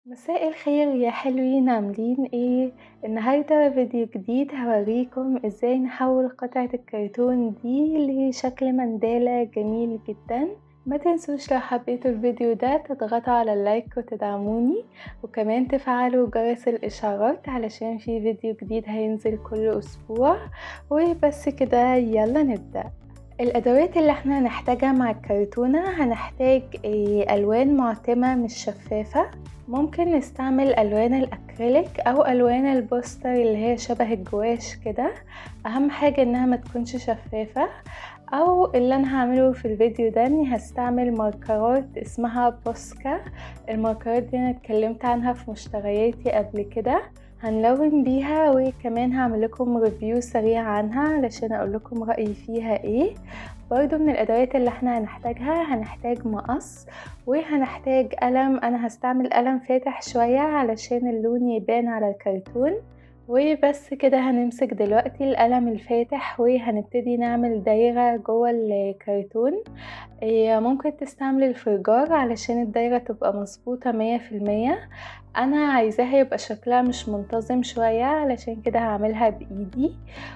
مساء الخير يا حلوين عاملين ايه النهاردة فيديو جديد هوريكم ازاي نحول قطعة الكرتون دي لشكل مندالة جميل جدا ما تنسوش لو حبيتوا الفيديو ده تضغطوا على اللايك وتدعموني وكمان تفعلوا جرس الاشعارات علشان في فيديو جديد هينزل كل اسبوع وبس كده يلا نبدأ الادوات اللي احنا هنحتاجها مع الكرتونة هنحتاج الوان معتمة مش شفافة ممكن نستعمل الوان الاكريليك او الوان البوستر اللي هي شبه الجواش كده اهم حاجة انها ما تكونش شفافة او اللي انا هعمله في الفيديو ده اني هستعمل ماركرات اسمها بوسكا الماركرات دي انا اتكلمت عنها في مشترياتي قبل كده هنلون بيها وكمان هعمل لكم ريفيو سريع عنها علشان اقول لكم رايي فيها ايه برضو من الادوات اللي احنا هنحتاجها هنحتاج مقص وهنحتاج قلم انا هستعمل قلم فاتح شوية علشان اللون يبان على الكرتون وبس كده هنمسك دلوقتي القلم الفاتح وهنبتدي نعمل دايرة جوه الكرتون ممكن تستعمل الفرجار علشان الدايرة تبقى مظبوطة مية في المية انا عايزاها يبقى شكلها مش منتظم شوية علشان كده هعملها بايدي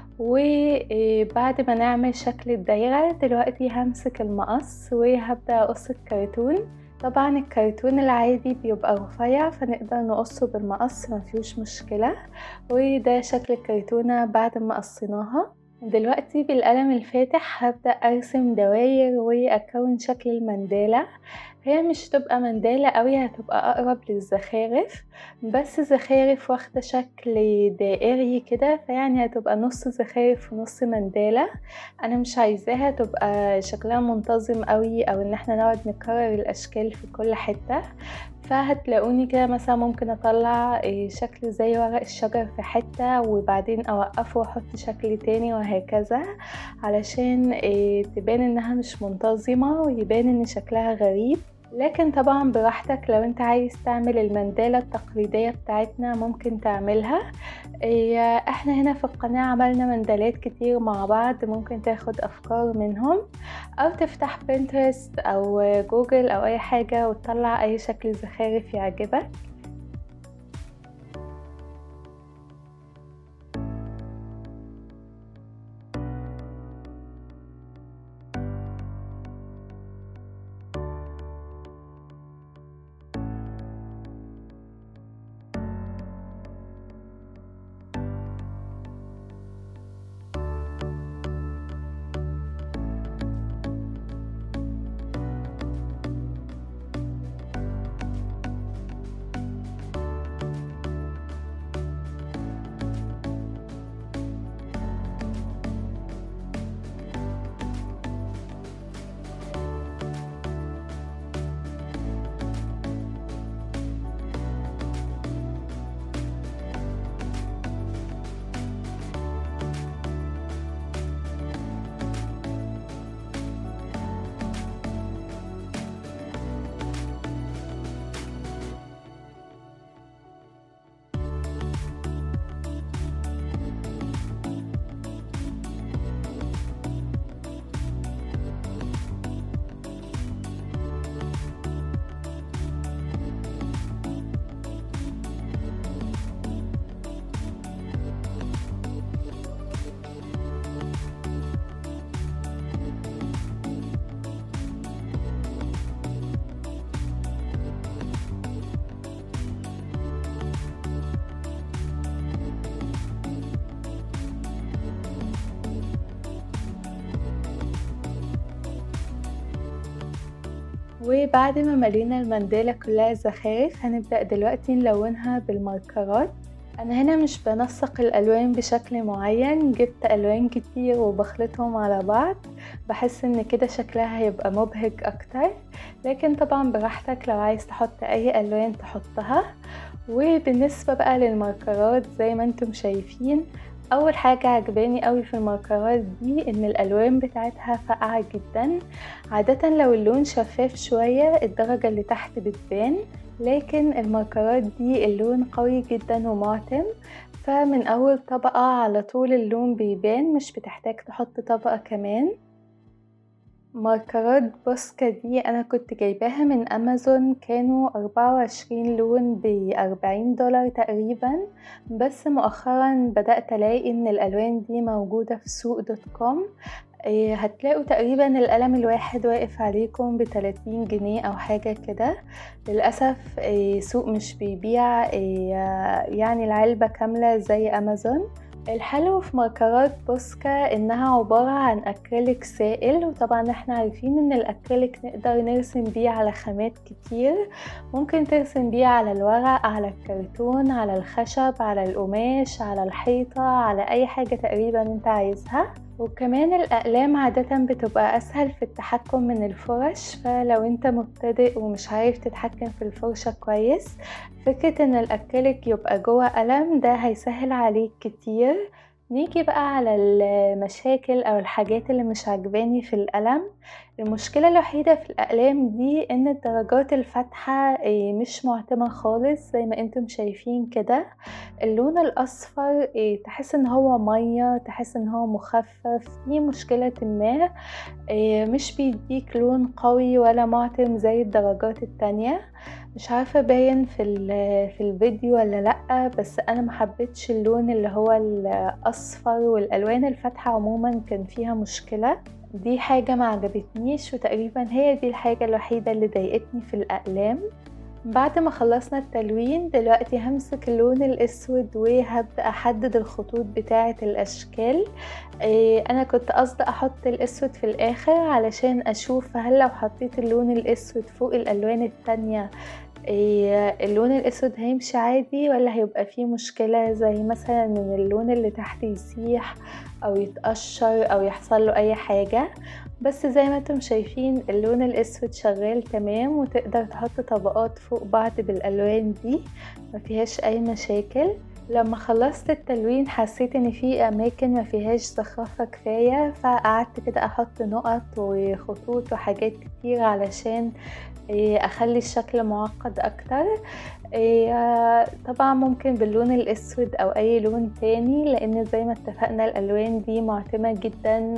وبعد ما نعمل شكل الدايرة دلوقتي همسك المقص وهبدأ اقص الكرتون طبعا الكرتون العادي بيبقى رفيع فنقدر نقصه بالمقص مفيهوش مشكلة وده شكل الكرتونة بعد ما قصيناها دلوقتي بالقلم الفاتح هبدأ أرسم دواير وأكون شكل المندالة هي مش تبقى مندالة قوي هتبقى أقرب للزخارف بس زخارف واخدة شكل دائري كده فيعني هتبقى نص زخارف ونص مندالة أنا مش عايزاها تبقى شكلها منتظم قوي أو إن احنا نقعد نكرر الأشكال في كل حتة فهتلاقوني كده مثلا ممكن اطلع شكل زي ورق الشجر في حتة وبعدين اوقفه واحط شكل تاني وهكذا علشان تبان انها مش منتظمة ويبان ان شكلها غريب لكن طبعا براحتك لو انت عايز تعمل المندالة التقليدية بتاعتنا ممكن تعملها احنا هنا في القناة عملنا مندلات كتير مع بعض ممكن تاخد افكار منهم او تفتح بنترست او جوجل او اي حاجة وتطلع اي شكل زخارف يعجبك وبعد ما ملينا المندالة كلها زخارف هنبدأ دلوقتي نلونها بالماركرات انا هنا مش بنسق الالوان بشكل معين جبت الوان كتير وبخلطهم على بعض بحس ان كده شكلها هيبقى مبهج اكتر لكن طبعا براحتك لو عايز تحط اي الوان تحطها وبالنسبة بقى للماركرات زي ما انتم شايفين اول حاجة عجباني قوي في الماركرات دي ان الالوان بتاعتها فاقعة جدا عادة لو اللون شفاف شوية الدرجة اللي تحت بتبان لكن الماركرات دي اللون قوي جدا ومعتم فمن اول طبقة على طول اللون بيبان مش بتحتاج تحط طبقة كمان ماركرات بوسكا دي انا كنت جايباها من امازون كانوا اربعة وعشرين لون باربعين دولار تقريبا بس مؤخرا بدأت الاقي ان الالوان دي موجودة في سوق دوت كوم إيه، هتلاقوا تقريبا القلم الواحد واقف عليكم بتلاتين جنيه او حاجة كده للأسف إيه، سوق مش بيبيع إيه، يعني العلبة كاملة زي امازون الحلو في ماركرات بوسكا انها عبارة عن اكريليك سائل وطبعا احنا عارفين ان الاكريليك نقدر نرسم بيه على خامات كتير ممكن ترسم بيه على الورق على الكرتون على الخشب على القماش على الحيطة على اي حاجة تقريبا انت عايزها وكمان الأقلام عادة بتبقى أسهل في التحكم من الفرش فلو انت مبتدئ ومش عارف تتحكم في الفرشة كويس فكرة ان الأكريليك يبقى جوه قلم ده هيسهل عليك كتير نيجي بقى على المشاكل او الحاجات اللي مش عجباني في القلم المشكلة الوحيدة في الأقلام دي ان الدرجات الفاتحة آه، مش معتمة خالص زي ما انتم شايفين كده اللون الأصفر آه، تحس ان هو مية تحس ان هو مخفف في مشكلة ما آه، مش بيديك لون قوي ولا معتم زي الدرجات التانية مش عارفة باين في, في الفيديو ولا لأ بس أنا محبتش اللون اللي هو الأصفر والألوان الفاتحة عموما كان فيها مشكلة دي حاجة ما عجبتنيش وتقريبا هي دي الحاجة الوحيدة اللي ضايقتني في الأقلام بعد ما خلصنا التلوين دلوقتي همسك اللون الاسود وهبدأ احدد الخطوط بتاعة الاشكال إيه، انا كنت قصد احط الاسود في الاخر علشان اشوف هل لو حطيت اللون الاسود فوق الالوان التانية إيه، اللون الاسود هيمشي عادي ولا هيبقى فيه مشكلة زي مثلا من اللون اللي تحت يسيح او يتقشر او يحصل له اي حاجة بس زي ما انتم شايفين اللون الاسود شغال تمام وتقدر تحط طبقات فوق بعض بالالوان دي ما فيهاش اي مشاكل لما خلصت التلوين حسيت ان في اماكن ما فيهاش زخرفه كفايه فقعدت كده احط نقط وخطوط وحاجات كتير علشان إيه، اخلي الشكل معقد اكتر إيه، طبعا ممكن باللون الاسود او اي لون تاني لان زي ما اتفقنا الالوان دي معتمة جدا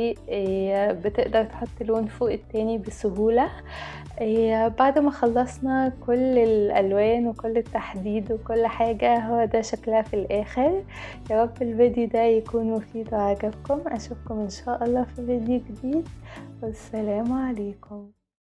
وبتقدر تحط لون فوق التاني بسهولة إيه، بعد ما خلصنا كل الالوان وكل التحديد وكل حاجة هو ده شكلها في الاخر يا رب الفيديو ده يكون مفيد وعجبكم اشوفكم ان شاء الله في فيديو جديد والسلام عليكم